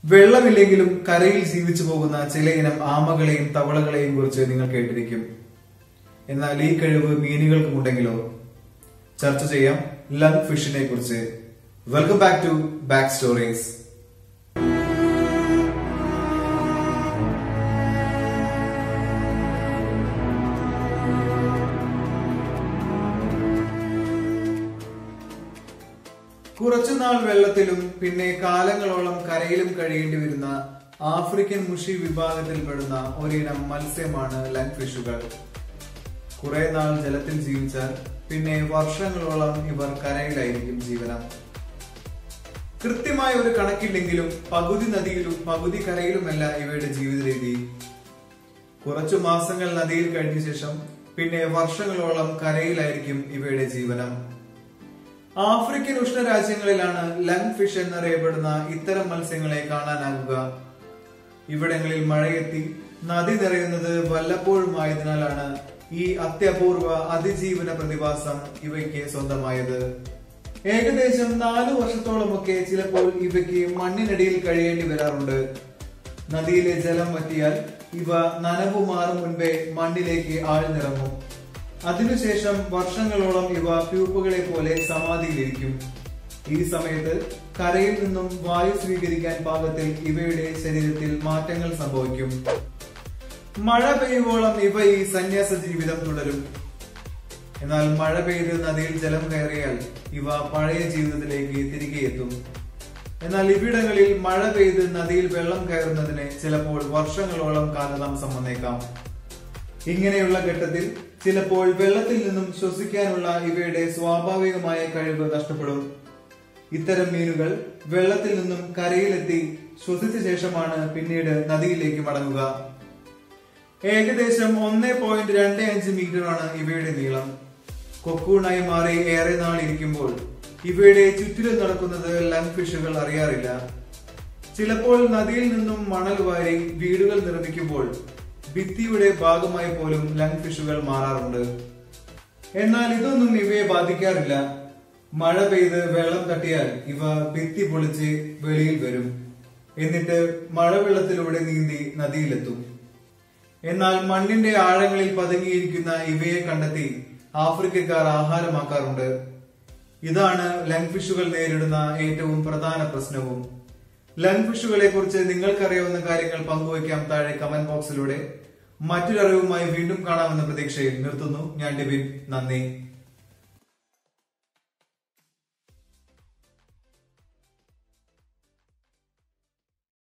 വെള്ളമില്ലെങ്കിലും കരയിൽ ജീവിച്ചു പോകുന്ന ചിലയിനം ആമകളെയും തവളകളെയും കുറിച്ച് നിങ്ങൾ കേട്ടിരിക്കും എന്നാൽ ഈ കഴിവ് മീനുകൾക്കുമുണ്ടെങ്കിലോ ചർച്ച ചെയ്യാം ലങ് ഫിഷിനെ കുറിച്ച് welcome back to back stories കുറച്ചുനാൾ വെള്ളത്തിലും പിന്നെ കാലങ്ങളോളം കരയിലും കഴിയേണ്ടി വരുന്ന ആഫ്രിക്കൻ മുഷി വിഭാഗത്തിൽപ്പെടുന്ന ഒരിനം മത്സ്യമാണ് ലങ് ഫിഷുകൾ കുറെ നാൾ ജലത്തിൽ ജീവിച്ചാൽ പിന്നെ വർഷങ്ങളോളം ഇവർ കരയിലായിരിക്കും ജീവനം കൃത്യമായ ഒരു കണക്കില്ലെങ്കിലും പകുതി നദിയിലും പകുതി കരയിലുമല്ല ഇവയുടെ ജീവിത രീതി കുറച്ചു മാസങ്ങൾ നദിയിൽ കഴിഞ്ഞ ശേഷം പിന്നെ വർഷങ്ങളോളം കരയിലായിരിക്കും ഇവയുടെ ജീവനം ആഫ്രിക്കൻ ഉഷ്ണരാജ്യങ്ങളിലാണ് ലങ് ഫിഷ് എന്നറിയപ്പെടുന്ന ഇത്തരം മത്സ്യങ്ങളെ കാണാനാകുക ഇവിടങ്ങളിൽ മഴയെത്തി നദി നിറയുന്നത് വല്ലപ്പോഴും ആയതിനാലാണ് ഈ അത്യപൂർവ അതിജീവന പ്രതിഭാസം ഇവയ്ക്ക് സ്വന്തമായത് ഏകദേശം നാലു വർഷത്തോളമൊക്കെ ചിലപ്പോൾ ഇവയ്ക്ക് മണ്ണിനടിയിൽ കഴിയേണ്ടി വരാറുണ്ട് നദിയിലെ ജലം വറ്റിയാൽ ഇവ നനവു മാറും മുൻപേ മണ്ണിലേക്ക് ആഴ്ന്നിറങ്ങും അതിനുശേഷം വർഷങ്ങളോളം ഇവ പ്യൂപ്പുകളെ പോലെ സമാധിയിലിരിക്കും ഈ സമയത്ത് കരയിൽ നിന്നും വായു സ്വീകരിക്കാൻ പാകത്തിൽ ഇവയുടെ ശരീരത്തിൽ മാറ്റങ്ങൾ സംഭവിക്കും മഴ പെയ്യുവോളം ഇവ ഈ സന്യാസ ജീവിതം തുടരും എന്നാൽ മഴ പെയ്ത് നദിയിൽ ജലം കയറിയാൽ ഇവ പഴയ ജീവിതത്തിലേക്ക് തിരികെ എത്തും എന്നാൽ ഇവിടങ്ങളിൽ മഴ പെയ്ത് നദിയിൽ വെള്ളം കയറുന്നതിന് ചിലപ്പോൾ വർഷങ്ങളോളം കാലതാമസം വന്നേക്കാം ഇങ്ങനെയുള്ള ഘട്ടത്തിൽ ചിലപ്പോൾ വെള്ളത്തിൽ നിന്നും ശ്വസിക്കാനുള്ള ഇവയുടെ സ്വാഭാവികമായ കഴിവ് നഷ്ടപ്പെടും ഇത്തരം മീനുകൾ വെള്ളത്തിൽ നിന്നും കരയിലെത്തി ശ്വസിച്ച ശേഷമാണ് പിന്നീട് നദിയിലേക്ക് മടങ്ങുക ഏകദേശം ഒന്നേ പോയിന്റ് രണ്ട് അഞ്ച് മീറ്ററാണ് ഇവയുടെ നീളം കൊക്കൂണായി മാറി ഏറെ നാൾ ഇരിക്കുമ്പോൾ ഇവയുടെ ചുറ്റിലും നടക്കുന്നത് ലങ് ഫിഷുകൾ അറിയാറില്ല ചിലപ്പോൾ നദിയിൽ നിന്നും മണൽ വാരി വീടുകൾ നിർമ്മിക്കുമ്പോൾ ഭിത്തിയുടെ ഭാഗമായി പോലും ലങ് ഫിഷുകൾ മാറാറുണ്ട് എന്നാൽ ഇതൊന്നും ഇവയെ ബാധിക്കാറില്ല മഴ പെയ്ത് വെള്ളം തട്ടിയാൽ ഇവ ഭിത്തി പൊളിച്ച് വെളിയിൽ വരും എന്നിട്ട് മഴവെള്ളത്തിലൂടെ നീന്തി നദിയിലെത്തും എന്നാൽ മണ്ണിന്റെ ആഴങ്ങളിൽ പതുങ്ങിയിരിക്കുന്ന ഇവയെ കണ്ടെത്തി ആഫ്രിക്കക്കാർ ആഹാരമാക്കാറുണ്ട് ഇതാണ് ലങ് ഫിഷുകൾ നേരിടുന്ന ഏറ്റവും പ്രധാന പ്രശ്നവും ലങ് ഫിഷുകളെ കുറിച്ച് നിങ്ങൾക്കറിയാവുന്ന കാര്യങ്ങൾ പങ്കുവയ്ക്കാം താഴെ കമന്റ് ബോക്സിലൂടെ മറ്റൊരറിവുമായി വീണ്ടും കാണാമെന്ന പ്രതീക്ഷയിൽ നിർത്തുന്നു ഞാൻ ഡിബിൻ നന്ദി